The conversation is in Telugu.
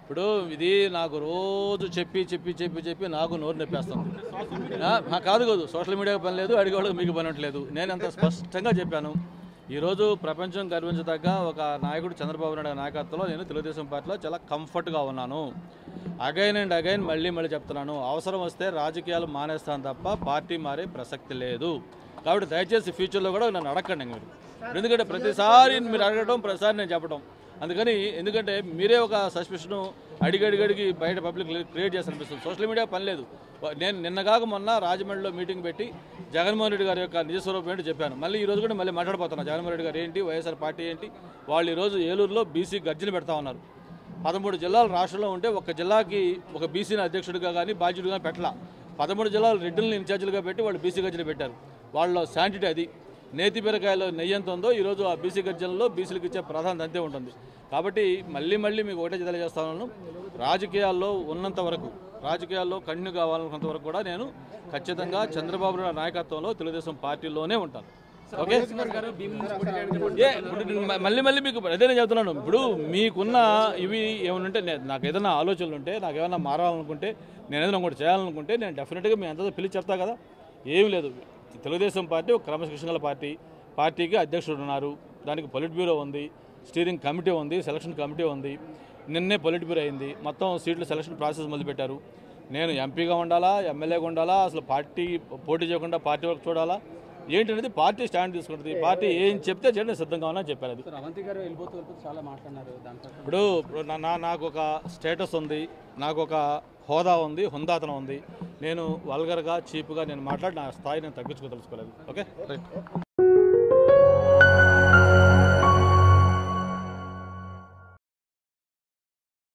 ఇప్పుడు ఇది నాకు రోజు చెప్పి చెప్పి చెప్పి చెప్పి నాకు నోరు నొప్పేస్తుంది ఆ, ఆ, కాదు కాదు సోషల్ మీడియాకి పని లేదు అడిగేవాళ్ళకి మీకు పని ఉండట్లేదు నేను అంత స్పష్టంగా చెప్పాను ఈరోజు ప్రపంచం గర్వించదగ్గ ఒక నాయకుడు చంద్రబాబు నాయుడు గారి నాయకత్వంలో నేను తెలుగుదేశం పార్టీలో చాలా కంఫర్ట్గా ఉన్నాను అగైన్ అండ్ అగైన్ మళ్ళీ మళ్ళీ చెప్తున్నాను అవసరం వస్తే రాజకీయాలు మానేస్తాను తప్ప పార్టీ మారే ప్రసక్తి లేదు కాబట్టి దయచేసి ఫ్యూచర్లో కూడా నన్ను అడగండి మీరు ఎందుకంటే ప్రతిసారి మీరు అడగడం ప్రతిసారి నేను చెప్పడం అందుకని ఎందుకంటే మీరే ఒక సస్పెషన్ అడిగి అడిగి అడిగి బయట పబ్లిక్ క్రియేట్ చేసి అనిపిస్తుంది సోషల్ మీడియా పని లేదు నేను నిన్నగాక మొన్న రాజమండ్రిలో మీటింగ్ పెట్టి జగన్మోహన్ రెడ్డి గారి యొక్క నిజస్వరూపం ఏంటో చెప్పాను మళ్ళీ ఈ రోజు కూడా మళ్ళీ మాట్లాడబోతున్నాను జగన్మోహన్ రెడ్డి గారు ఏంటి వైఎస్ఆర్ పార్టీ ఏంటి వాళ్ళు ఈరోజు ఏలూరులో బీసీ గర్జన పెడతా ఉన్నారు పదమూడు జిల్లాలు రాష్ట్రంలో ఉంటే ఒక జిల్లాకి ఒక బీసీని అధ్యక్షుడిగా కానీ బాధ్యుడిగా పెట్టలా పదమూడు జిల్లాలు రెడ్డిల్ని ఇన్ఛార్జీలుగా పెట్టి వాళ్ళు బీసీ గర్జన పెట్టారు వాళ్ళ శాంటిటీ అది నేతి బీరకాయలో నెయ్యి ఎంత ఉందో ఈరోజు ఆ బీసీ గర్జనలో బీసీలకు ఇచ్చే ప్రాధాన్యత అంతే ఉంటుంది కాబట్టి మళ్ళీ మళ్ళీ మీకు ఒకటే తెలియజేస్తాను రాజకీయాల్లో ఉన్నంత వరకు రాజకీయాల్లో కన్ను కావాలన్నంత వరకు కూడా నేను ఖచ్చితంగా చంద్రబాబు నాయుడు నాయకత్వంలో తెలుగుదేశం పార్టీలోనే ఉంటాను ఓకే ఏ ఇప్పుడు నేను మ- మళ్ళీ మళ్ళీ మీకు అదే నేను చెప్తున్నాను ఇప్పుడు మీకున్న ఇవి ఏమనుంటే నే- నాకు ఏదైనా ఆలోచనలు ఉంటే నాకు ఏమైనా మారాలనుకుంటే నేను ఏదైనా ఒకటి చేయాలనుకుంటే నేను డెఫినెట్గా మీ అంతా పిలిచి చెప్తా కదా ఏం లేదు తెలుగుదేశం పార్టీ ఒక క్రమశిక్షణ గల పార్టీ పార్టీకి అధ్యక్షుడు ఉన్నారు దానికి పొలిట్ బ్యూరో ఉంది స్టీరింగ్ కమిటీ ఉంది సెలక్షన్ కమిటీ ఉంది నిన్నే పొలిట్ బ్యూరో అయింది మొత్తం సీట్ల సెలక్షన్ ప్రాసెస్ మొదలుపెట్టారు నేను ఎంపీగా ఉండాలా ఎమ్మెల్యేగా ఉండాలా అసలు పార్టీ పోటీ చేయకుండా పార్టీ వరకు చూడాలా ఏంటనేది పార్టీ స్టాండ్ తీసుకుంటుంది పార్టీ ఏం చెప్తే చేయడం సిద్ధంగా ఉన్నా చెప్పారు అది సార్ అవంతి గారు వెళ్ళిపోతూ వెళ్ళిపోతూ చాలా మాట్లాడినారు దాంట్లో ఇప్పుడు ఇప్పుడు నా- నా నాకు ఒక స్టేటస్ ఉంది నాకు ఒక హోదా ఉంది హుందాతనం ఉంది నేను వల్గర్గా చీప్గా నేను మాట్లాడి నా స్థాయి నేను తగ్గించుకో తెలుసుకోలేదు ఓకే రైట్